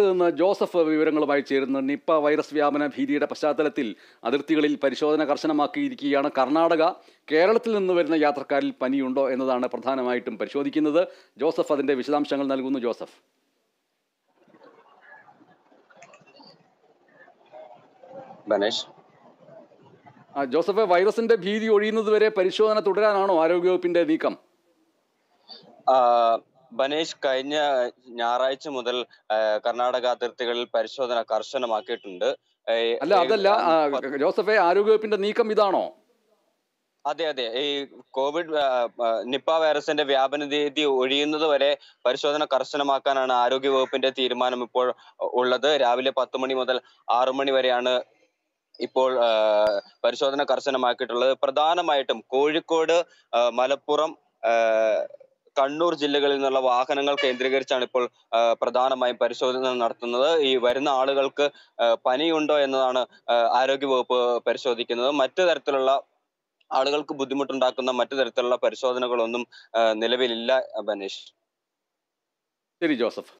പാലക്കാട്ട് നിന്ന് ജോസഫ് വിവരങ്ങളുമായി ചേരുന്നു നിപ്പ വൈറസ് വ്യാപന ഭീതിയുടെ പശ്ചാത്തലത്തിൽ അതിർത്തികളിൽ പരിശോധന കർശനമാക്കിയിരിക്കുകയാണ് കർണാടക കേരളത്തിൽ നിന്ന് വരുന്ന യാത്രക്കാരിൽ പനിയുണ്ടോ എന്നതാണ് പ്രധാനമായിട്ടും പരിശോധിക്കുന്നത് ജോസഫ് അതിന്റെ വിശദാംശങ്ങൾ നൽകുന്നു ജോസഫ് ബനേഷ് ആ, ജോസഫ് വൈറസിന്റെ ഭീതി ഒഴിയുന്നതുവരെ പരിശോധന തുടരാനാണോ ആരോഗ്യവകുപ്പിന്റെ നീക്കം ആ, ബനേഷ് കഴിഞ്ഞ ഞായറാഴ്ച മുതൽ ആ, കർണാടക അതിർത്തികളിൽ പരിശോധന കർശനമാക്കിയിട്ടുണ്ട് ഏ, അല്ല അതല്ല ആ, ജോസഫെ ആരോഗ്യവകുപ്പിന്റെ നീക്കം ഇതാണോ അതെ അതെ ഈ കോവിഡ് ആ, ആ, നിപ്പ വൈറസിന്റെ വ്യാപന രീതി ഒഴിയുന്നത് വരെ പരിശോധന കർശനമാക്കാനാണ് ആരോഗ്യ വകുപ്പിന്റെ തീരുമാനം ഇപ്പോൾ ഉള്ളത് രാവിലെ പത്ത് മണി മുതൽ ആറു മണി വരെയാണ് ഇപ്പോൾ ആ, പരിശോധന കർശനമാക്കിയിട്ടുള്ളത് പ്രധാനമായിട്ടും കോഴിക്കോട് ആ, മലപ്പുറം ആ, കണ്ണൂർ ജില്ലകളിൽ നിന്നുള്ള വാഹനങ്ങൾ കേന്ദ്രീകരിച്ചാണ് ഇപ്പോൾ ആ, പ്രധാനമായും പരിശോധന നടത്തുന്നത് ഈ വരുന്ന ആളുകൾക്ക് ആ, പനിയുണ്ടോ എന്നതാണ് ആ, ആരോഗ്യവകുപ്പ് പരിശോധിക്കുന്നത് മറ്റു തരത്തിലുള്ള ആളുകൾക്ക് ബുദ്ധിമുട്ടുണ്ടാക്കുന്ന മറ്റു തരത്തിലുള്ള പരിശോധനകളൊന്നും ആ, നിലവിലില്ല ബനേഷ് ശരി ജോസഫ്